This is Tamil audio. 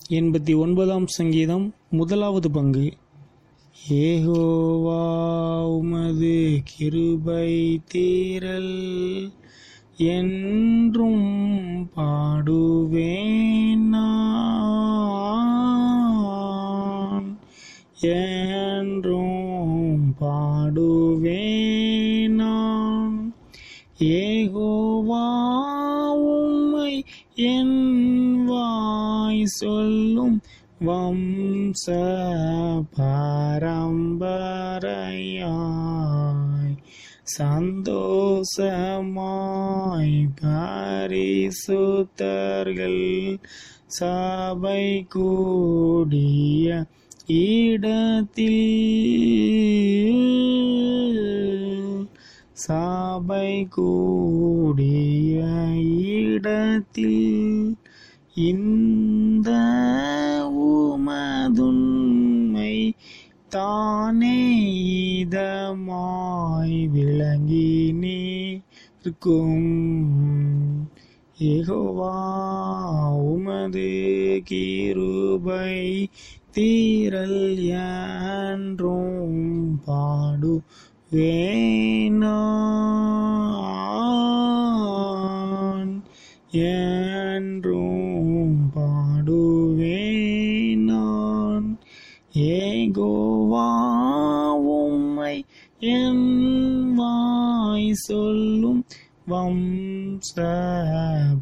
எண்பத்தி ஒன்பதாம் சங்கீதம் முதலாவது பங்கு ஏகோவா உமது கிருபை தீரல் என்றும் பாடுவேன் நான் என்றும் பாடுவேன் நான் ஏகோவா உம்மை என் வாய் சொல்லும் வம்ச பரம்பரையாய் சந்தோஷமாய் பரிசுத்தர்கள் சபை கூடிய இடத்தில் சபை கூடிய இடத்தில் இந்த உமதுண்மை தானே இதமாய் விளங்கி நிற்கும் ஏகோவா உமது கிருபை தீரல் என்றும் பாடு வேணான் என்றும் பாடுவேன் நான் ஏகோவா உம்மை என் வாய் சொல்லும் வம்ச